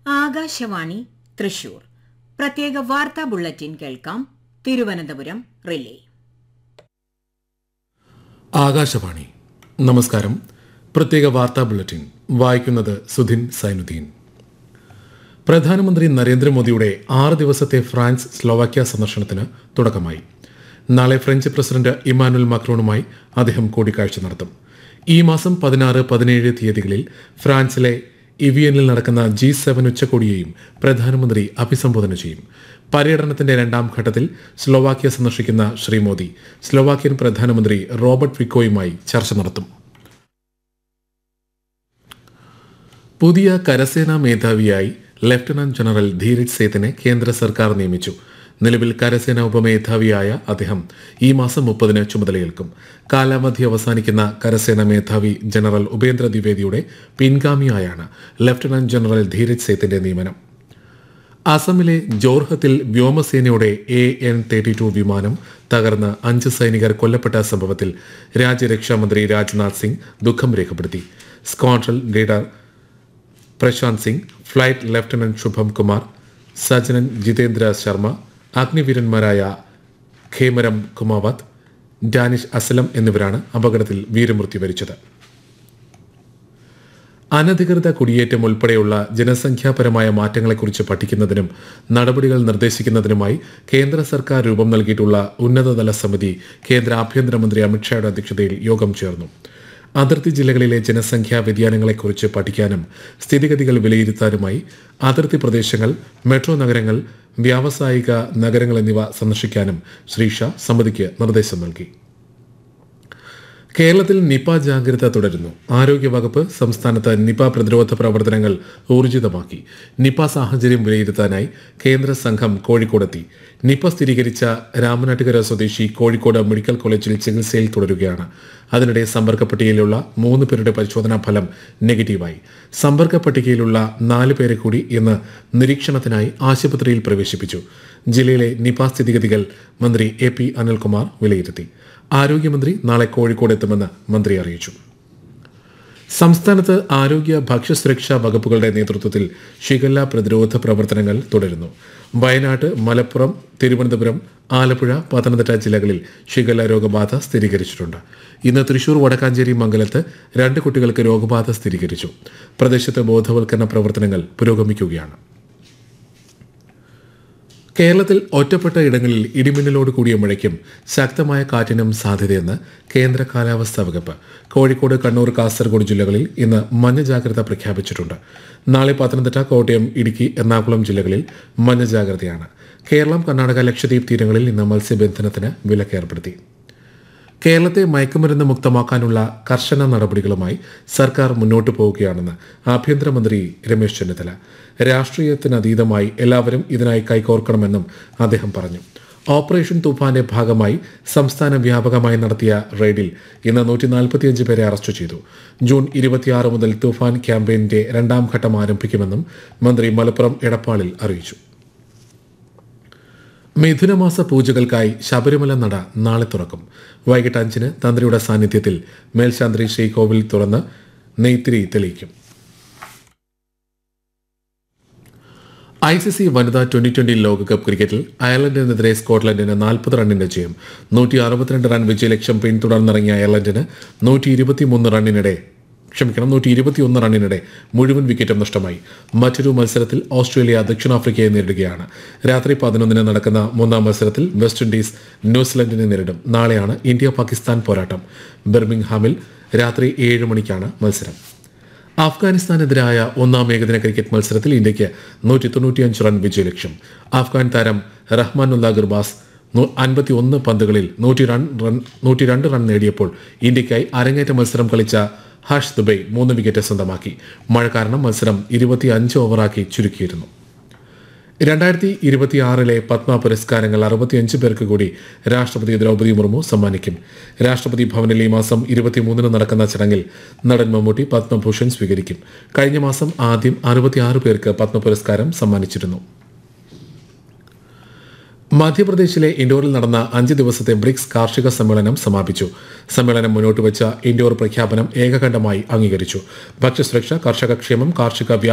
ആകാശവാണി തൃശൂർ പ്രത്യേക വാർത്താ ബുള്ളറ്റിൻ കേൾക്കാം തിരുവനന്തപുരം റിലേ ആകാശവാണി നമസ്കാരം പ്രത്യേക വാർത്താ ബുള്ളറ്റിൻ വായിക്കുന്നത് സുധിൻ സൈനുദ്ദീൻ പ്രധാനമന്ത്രി നരേന്ദ്രമോദിയുടെ ആറ് ദിവസത്തെ ഫ്രാൻസ് സ്ലോവാക്യ സന്ദർശനത്തിന് തുടക്കമായി നാളെ ഫ്രഞ്ച് പ്രസിഡന്റ് ഇമാനുൽ മാക്രോണുമായി അദ്ദേഹം കൂടിക്കാഴ്ച നടത്തും ഈ മാസം പതിനാറ് പതിനേഴ് തീയതികളിൽ ഫ്രാൻസിലെ ഇവിയനിൽ നടക്കുന്ന ജി സെവൻ ഉച്ചകോടിയെയും പ്രധാനമന്ത്രി അഭിസംബോധന ചെയ്യും പര്യടനത്തിന്റെ രണ്ടാം ഘട്ടത്തിൽ സ്ലോവാക്യ സന്ദർശിക്കുന്ന ശ്രീ മോദി സ്ലോവാക്യൻ പ്രധാനമന്ത്രി റോബർട്ട് വിക്കോയുമായി ചർച്ച നടത്തും പുതിയ കരസേനാ മേധാവിയായി ലഫ്റ്റനന്റ് ജനറൽ ധീരജ് സേത്തിനെ കേന്ദ്ര സർക്കാർ നിയമിച്ചു നിലവിൽ കരസേനാ ഉപമേധാവിയായ അദ്ദേഹം ഈ മാസം മുപ്പതിന് ചുമതലയേൽക്കും കാലാവധി അവസാനിക്കുന്ന കരസേനാ മേധാവി ജനറൽ ഉപേന്ദ്ര ദ്വിവേദിയുടെ പിൻഗാമിയായാണ് ലഫ്റ്റനന്റ് ജനറൽ ധീരജ് സേത്തിന്റെ നിയമനം അസമിലെ ജോർഹത്തിൽ വ്യോമസേനയുടെ എ എൻ തേർട്ടി ടു വിമാനം തകർന്ന് അഞ്ച് സൈനികർ കൊല്ലപ്പെട്ട സംഭവത്തിൽ രാജ്യരക്ഷാമന്ത്രി രാജ്നാഥ് സിംഗ് ദുഃഖം രേഖപ്പെടുത്തി squadron leader Prashant Singh flight lieutenant Shubham Kumar സജനൻ ജിതേന്ദ്ര ശർമ്മ അഗ്നിവീരന്മാരായ ഖേമരം കുമാവത്ത് ഡാനിഷ് അസലം എന്നിവരാണ് അപകടത്തിൽ വീരമൃത്യു വരിച്ചത് അനധികൃത കുടിയേറ്റം ഉൾപ്പെടെയുള്ള ജനസംഖ്യാപരമായ മാറ്റങ്ങളെക്കുറിച്ച് പഠിക്കുന്നതിനും നടപടികൾ നിർദ്ദേശിക്കുന്നതിനുമായി കേന്ദ്ര സർക്കാർ രൂപം നൽകിയിട്ടുള്ള ഉന്നതതല സമിതി കേന്ദ്ര ആഭ്യന്തരമന്ത്രി അമിത്ഷായുടെ അധ്യക്ഷതയിൽ യോഗം ചേർന്നു അതിർത്തി ജില്ലകളിലെ ജനസംഖ്യാ വ്യതിയാനങ്ങളെക്കുറിച്ച് പഠിക്കാനും സ്ഥിതിഗതികൾ വിലയിരുത്താനുമായി അതിർത്തി പ്രദേശങ്ങൾ മെട്രോ നഗരങ്ങൾ വ്യാവസായിക നഗരങ്ങൾ എന്നിവ സന്ദർശിക്കാനും ശ്രീ ഷാ സമിതിക്ക് നിർദ്ദേശം നൽകി കേരളത്തിൽ നിപ ജാഗ്രത തുടരുന്നു ആരോഗ്യവകുപ്പ് സംസ്ഥാനത്ത് നിപ പ്രതിരോധ പ്രവർത്തനങ്ങൾ ഊർജിതമാക്കി നിപ സാഹചര്യം വിലയിരുത്താനായി കേന്ദ്ര സംഘം കോഴിക്കോടെത്തി നിപ സ്ഥിരീകരിച്ച രാമനാട്ടുകര സ്വദേശി കോഴിക്കോട് മെഡിക്കൽ കോളേജിൽ ചികിത്സയിൽ തുടരുകയാണ് അതിനിടെ സമ്പർക്ക പട്ടികയിലുള്ള മൂന്ന് പേരുടെ പരിശോധനാ ഫലം നെഗറ്റീവായി സമ്പർക്ക പട്ടികയിലുള്ള നാല് പേരെ കൂടി ഇന്ന് നിരീക്ഷണത്തിനായി ആശുപത്രിയിൽ പ്രവേശിപ്പിച്ചു ജില്ലയിലെ നിപ സ്ഥിതിഗതികൾ മന്ത്രി എ പി അനിൽകുമാർ വിലയിരുത്തി ആരോഗ്യമന്ത്രി നാളെ കോഴിക്കോട് എത്തുമെന്ന് മന്ത്രി അറിയിച്ചു സംസ്ഥാനത്ത് ആരോഗ്യ ഭക്ഷ്യസുരക്ഷാ വകുപ്പുകളുടെ നേതൃത്വത്തിൽ ഷിഗല്ല പ്രതിരോധ പ്രവർത്തനങ്ങൾ തുടരുന്നു വയനാട് മലപ്പുറം തിരുവനന്തപുരം ആലപ്പുഴ പത്തനംതിട്ട ജില്ലകളിൽ ഷിഗല്ല രോഗബാധ സ്ഥിരീകരിച്ചിട്ടുണ്ട് ഇന്ന് തൃശൂർ വടക്കാഞ്ചേരി മംഗലത്ത് രണ്ട് കുട്ടികൾക്ക് രോഗബാധ സ്ഥിരീകരിച്ചു പ്രദേശത്ത് ബോധവൽക്കരണ പ്രവർത്തനങ്ങൾ പുരോഗമിക്കുകയാണ് കേരളത്തിൽ ഒറ്റപ്പെട്ട ഇടങ്ങളിൽ ഇടിമിന്നലോട് കൂടിയ മഴയ്ക്കും ശക്തമായ കാറ്റിനും സാധ്യതയെന്ന് കേന്ദ്ര കാലാവസ്ഥാ വകുപ്പ് കോഴിക്കോട് കണ്ണൂർ കാസർഗോഡ് ജില്ലകളിൽ ഇന്ന് മഞ്ഞ ജാഗ്രത പ്രഖ്യാപിച്ചിട്ടുണ്ട് നാളെ പത്തനംതിട്ട കോട്ടയം ഇടുക്കി എറണാകുളം ജില്ലകളിൽ മഞ്ഞ ജാഗ്രതയാണ് കേരളം കർണാടക ലക്ഷദ്വീപ് തീരങ്ങളിൽ ഇന്ന് മത്സ്യബന്ധനത്തിന് വിലക്കേർപ്പെടുത്തി കേരളത്തെ മയക്കുമരുന്ന് മുക്തമാക്കാനുള്ള കർശന നടപടികളുമായി സർക്കാർ മുന്നോട്ടു പോവുകയാണെന്ന് ആഭ്യന്തരമന്ത്രി രമേശ് ചെന്നിത്തല രാഷ്ട്രീയത്തിനതീതമായി എല്ലാവരും ഇതിനായി കൈകോർക്കണമെന്നും അദ്ദേഹം പറഞ്ഞു ഓപ്പറേഷൻ തൂഫാന്റെ ഭാഗമായി സംസ്ഥാന വ്യാപകമായി നടത്തിയ റെയ്ഡിൽ ഇന്ന് നൂറ്റി നാൽപ്പത്തിയഞ്ച് പേരെ അറസ്റ്റ് ചെയ്തു ജൂൺ ഇരുപത്തിയാറ് മുതൽ തൂഫാൻ ക്യാമ്പയിന്റെ രണ്ടാം ഘട്ടം ആരംഭിക്കുമെന്നും മന്ത്രി മലപ്പുറം എടപ്പാളിൽ അറിയിച്ചു മിഥുനമാസ പൂജകൾക്കായി ശബരിമല നട നാളെ തുറക്കും വൈകിട്ട് അഞ്ചിന് തന്ത്രിയുടെ സാന്നിധ്യത്തിൽ മേൽശാന്തി ശ്രീകോവിൽ തുറന്ന് നെയ്ത്തിരി തെളിയിക്കും ഐ സി സി വനിതാ ട്വന്റി ട്വന്റി ലോകകപ്പ് ക്രിക്കറ്റിൽ അയർലൻഡിനെതിരെ സ്കോട്ട്ലൻഡിന് നാൽപ്പത് റണ്ണിന്റെ ജയം നൂറ്റി അറുപത്തിരണ്ട് റൺ വിജയലക്ഷ്യം പിന്തുടർന്നിറങ്ങിയ അയർലൻഡിന് നൂറ്റി ഇരുപത്തിമൂന്ന് റണ്ണിനിടെ ക്ഷമിക്കണം നൂറ്റി ഇരുപത്തിയൊന്ന് റണ്ണിനിടെ മുഴുവൻ വിക്കറ്റും നഷ്ടമായി മറ്റൊരു മത്സരത്തിൽ ഓസ്ട്രേലിയ ദക്ഷിണാഫ്രിക്കയെ നേരിടുകയാണ് രാത്രി പതിനൊന്നിന് നടക്കുന്ന മൂന്നാം മത്സരത്തിൽ വെസ്റ്റ് ഇൻഡീസ് ന്യൂസിലൻഡിനെ നേരിടും നാളെയാണ് ഇന്ത്യ പാകിസ്ഥാൻ പോരാട്ടം ബെർമിംഗ്ഹാമിൽ രാത്രി ഏഴ് മണിക്കാണ് മത്സരം അഫ്ഗാനിസ്ഥാനെതിരായ ഒന്നാം ഏകദിന ക്രിക്കറ്റ് മത്സരത്തിൽ ഇന്ത്യയ്ക്ക് നൂറ്റി തൊണ്ണൂറ്റിയഞ്ച് റൺ വിജയലക്ഷ്യം അഫ്ഗാൻ താരം റഹ്മാനുല്ല ഗുർബാസ് അൻപത്തി ഒന്ന് പന്തുകളിൽ നൂറ്റി റൺ റൺ നൂറ്റി രണ്ട് റൺ നേടിയപ്പോൾ ഇന്ത്യയ്ക്കായി അരങ്ങേറ്റ മത്സരം കളിച്ച ഹർഷ് ദുബൈ മൂന്ന് വിക്കറ്റ് സ്വന്തമാക്കി മഴ കാരണം മത്സരം ഇരുപത്തിയഞ്ച് ഓവറാക്കി ചുരുക്കിയിരുന്നു രണ്ടായിരത്തി ഇരുപത്തിയാറിലെ പത്മ പുരസ്കാരങ്ങൾ അറുപത്തിയഞ്ച് പേർക്ക് കൂടി രാഷ്ട്രപതി ദ്രൗപദി മുർമു സമ്മാനിക്കും രാഷ്ട്രപതി ഭവനിൽ ഈ മാസം ഇരുപത്തിമൂന്നിന് നടക്കുന്ന ചടങ്ങിൽ നടൻ മമ്മൂട്ടി പത്മഭൂഷൺ സ്വീകരിക്കും കഴിഞ്ഞ മാസം ആദ്യം അറുപത്തിയാറ് പേർക്ക് പത്മ പുരസ്കാരം സമ്മാനിച്ചിരുന്നു മധ്യപ്രദേശിലെ ഇൻഡോറിൽ നടന്ന അഞ്ച് ദിവസത്തെ ബ്രിക്സ് കാർഷിക സമ്മേളനം സമാപിച്ചു സമ്മേളനം മുന്നോട്ട് വെച്ച ഇൻഡോർ പ്രഖ്യാപനം ഏകകണ്ഠമായി അംഗീകരിച്ചു ഭക്ഷ്യസുരക്ഷ കർഷക ക്ഷേമം കാർഷിക